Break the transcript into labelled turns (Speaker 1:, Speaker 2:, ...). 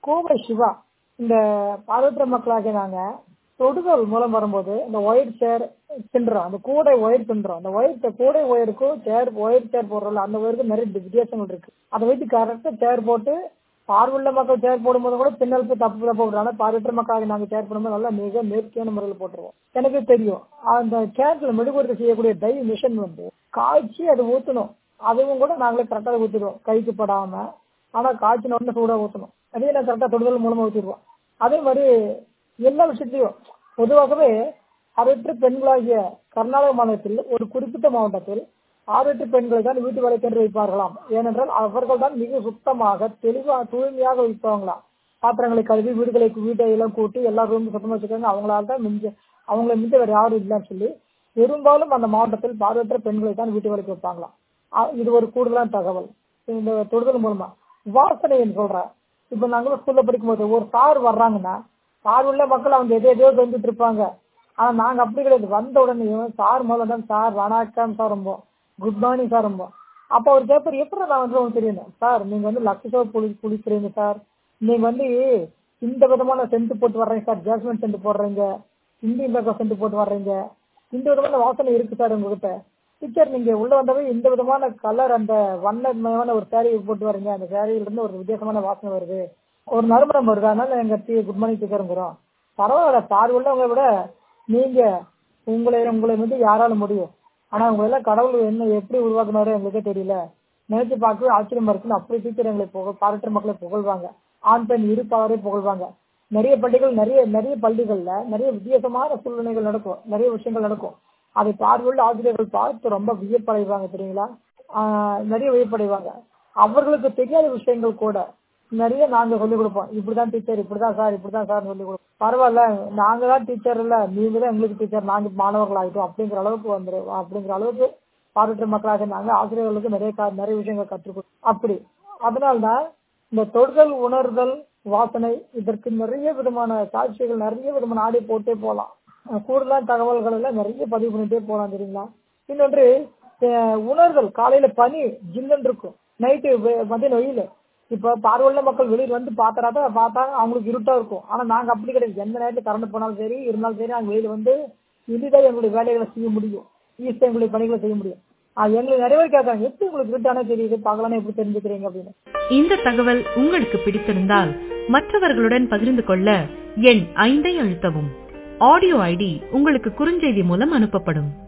Speaker 1: கோவை சிவா இந்த பார்வையற்ற மக்களாகிய நாங்க தொடுதல் மூலம் வரும்போது இந்த ஒயர் சேர் தின்றோம் அந்த கூடை ஒயர் தின்றோம் அந்த ஒயர் கூடை ஒயருக்கும் சேர் ஒயர் சேர் போடுறோம்ல அந்த ஒயருக்கு நிறைய வித்தியாசங்கள் இருக்கு அதை வச்சு கரெக்டா சேர் போட்டு பார்வையுள்ள மக்கள் சேர் போடும்போது கூட பின்னல் போய் தப்பு தப்பு போடுறாங்க பார்வையற்ற மக்களாக நாங்க சேர் போடும்போது நல்லா மிக நேர்த்தியான முறையில் போட்டுருவோம் எனக்கு தெரியும் அந்த சேர்ல மெழுகுவர்த்தி செய்யக்கூடிய டை மிஷின் வந்து காய்ச்சி அதை ஊத்தணும் அதுவும் கூட நாங்களே கரெக்டாக ஊத்திடுவோம் கைக்கு படாம ஆனா காய்ச்சின உடனே சூடா ஊத்தணும் அதே நான் கரெக்டா தொடுதல் மூலமா ஊத்திடுவோம் அதே மாதிரி எல்லா விஷயத்தையும் பொதுவாகவே ஆறற்ற பெண்களாகிய கர்நாடக மாநிலத்தில் ஒரு குறிப்பிட்ட மாவட்டத்தில் ஆறற்ற பெண்களை தான் வீட்டு வேலைக்கென்று வைப்பார்களாம் ஏனென்றால் அவர்கள் தான் மிக சுத்தமாக தெளிவாக தூய்மையாக வைப்பாங்களாம் பாத்திரங்களை கழுவி வீடுகளை வீட்டை எல்லாம் கூட்டி எல்லா ரூமும் சுத்தமா வச்சுக்காங்க அவங்களால தான் மிஞ்ச அவங்கள மிஞ்ச வேற யாரும் இல்லைன்னு சொல்லி பெரும்பாலும் அந்த மாவட்டத்தில் பார்வையற்ற பெண்களை தான் வீட்டு வேலைக்கு வைப்பாங்களாம் அ- இது ஒரு கூடுதலான தகவல் இந்த தொடுதல் மூலமா வாசனைன்னு சொல்றேன் இப்ப நாங்களும் ஸ்கூல்ல படிக்கும்போது ஒரு சார் வர்றாங்கன்னா சார் உள்ள மக்கள் அவங்க எதோ எதையோ செஞ்சுட்டு இருப்பாங்க ஆனா நாங்க அப்படி கிடையாது வந்த உடனே சார் முதல்ல தான் சார் வணக்கம் சார் ரொம்ப குட் மார்னிங் சார் ரொம்ப அப்ப அவர் கேட்பார் எப்படி நான் வந்து உங்களுக்கு தெரியும் சார் நீங்க வந்து லக்ஷ சோப் குளி குளிக்கிறீங்க சார் நீங்க வந்து இந்த விதமான சென்ட் போட்டு வர்றீங்க சார் ஜாஸ்மின் சென்ட் போடுறீங்க இந்தியன் பேக்கர் சென்ட் போட்டு வர்றீங்க இந்த விதமான வாசனை இருக்கு சார் உங்ககிட்ட டீச்சர் நீங்க உள்ள வந்தவே இந்த விதமான கலர் அந்த வண்ணமயமான ஒரு saree போட்டு வரீங்க அந்த சாரியில இருந்து ஒரு வித்தியாசமான வாசனை வருது ஒரு நறுமணம் வருது அதனால எங்க குட் மார்னிங் டீச்சருங்கிறோம் பரவாயில்ல சார் உள்ளவங்களை விட நீங்க உங்களை உங்களை வந்து யாரால முடியும் ஆனா உங்களை எல்லாம் கடவுள் என்ன எப்படி உருவாக்குனாரோ எங்களுக்கே தெரியல நினைச்சு பார்க்கவே ஆச்சரியமா இருக்குன்னு அப்படி டீச்சர் எங்களை புகழ் பாராட்டு மக்களை புகழ்வாங்க ஆண் பெண் இருப்பாவரே புகழ்வாங்க நிறைய பள்ளிகள் நிறைய நிறைய பள்ளிகள்ல நிறைய வித்தியாசமான சூழ்நிலைகள் நடக்கும் நிறைய விஷயங்கள் நடக்கும் அதை பார்வையுள்ள ஆசிரியர்கள் பார்த்து ரொம்ப வியப்படைவாங்க தெரியுங்களா ஆஹ் நிறைய வியப்படைவாங்க அவர்களுக்கு தெரியாத விஷயங்கள் கூட நிறைய நாங்க சொல்லிக் கொடுப்போம் இப்படிதான் டீச்சர் இப்படிதான் சார் இப்படிதான் சார் சொல்லி கொடுப்போம் பரவாயில்ல நாங்க தான் டீச்சர் இல்ல நீங்க தான் எங்களுக்கு டீச்சர் நாங்க மாணவர்கள் ஆகிட்டோம் அப்படிங்கிற அளவுக்கு வந்துடும் அப்படிங்கிற அளவுக்கு பார்வையற்ற மக்களாக நாங்க ஆசிரியர்களுக்கு நிறைய கா- நிறைய விஷயங்கள் கற்றுக் கொடுப்போம் அப்படி அதனால்தான் இந்த தொடுதல் உணர்தல் வாசனை இதற்கு நிறைய விதமான சாட்சிகள் நிறைய விதமான ஆடி போட்டே போலாம் அஹ் கூடுதலான தகவல்கள் எல்லாம் நிறைய பதிவு பண்ணிட்டே போலாம் தெரியுங்களா இன்னொன்று அஹ் உணர்தல் காலையில பனி ஜில்லுன்னு இருக்கும் நைட்டு மதியம் வெயில் இப்ப பார்வையுள்ள மக்கள் வெளியில வந்து பாத்தராத பார்த்தா அவங்களுக்கு இருட்டா இருக்கும் ஆனா நாங்க அப்படி கிடையாது எந்த நேரத்துல கரண்ட் போனாலும் சரி இருந்தாலும் சரி நாங்க வெளியில வந்து எளிதாக எங்களுடைய வேலைகளை செய்ய முடியும் ஈஸியா எங்களுடைய பணிகளை செய்ய முடியும் அது எங்களுக்கு நிறைய பேர் கேட்கறாங்க எப்படி உங்களுக்கு இருட்டானே தெரியுது பகலானே எப்படி தெரிஞ்சுக்கிறீங்க அப்படின்னு
Speaker 2: இந்த தகவல் உங்களுக்கு பிடித்திருந்தால் மற்றவர்களுடன் பகிர்ந்து கொள்ள எண் ஐந்தை அழுத்தவும் ஆடியோ ஐடி உங்களுக்கு குறுஞ்செய்தி மூலம் அனுப்பப்படும்